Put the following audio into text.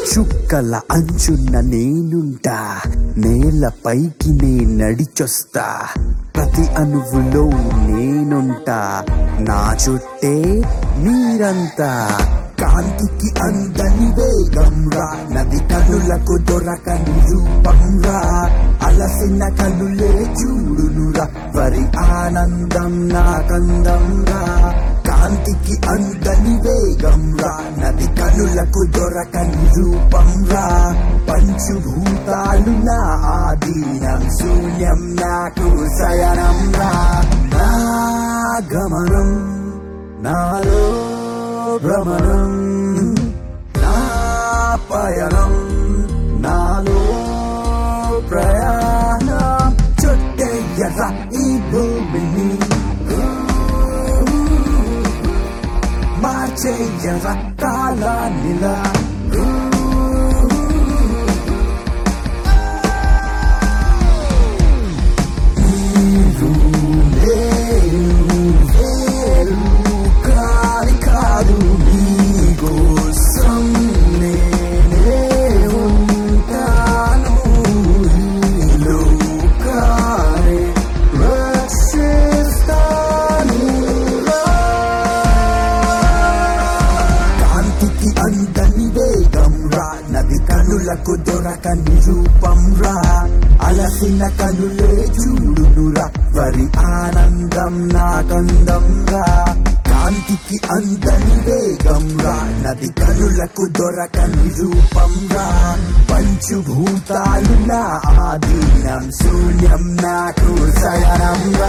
చుక్కల అంచున్న నేనుంటా నేలపైకి నే నడిచొస్తా ప్రతి అణువులో నేనుంటా నా చుట్టే మీరంతా కాంతికి అందని వేగం రా నది కనులకు దొరకని రూపం రా అలసిన కనులే చూడునురా వరి ఆనందం నా కందం రా కాంతికి అందని వేగం రా నది కనులకు దొరకని రూపం రా పంచుభూతాలు నా ఆధీనం శూన్యం నాకు శయనం రా నా గమనం నాలో భ్రమణం నా పయనం నాలో ప్రయాణం చుట్టెయ్యరా ఈ భూమిని మార్చేయ్యరా కాలాన్నిలా నీరు నేను వేరు కాని కాదు నీకోసం నేనే ఉంటాను ఈ లోకాన్ని రక్షిస్తాను కాంతికి అందని వేగం రా నది కనులకు దొరకని రూపం రా అలసిన కనులే చూడునురా వరి ఆనందం నా కందం రా కాంతికి అందని వేగం రా నది కనులకు దొరకని రూపం రా పంచుభూతాలు నా ఆధీనం శూన్యం నాకు శయనం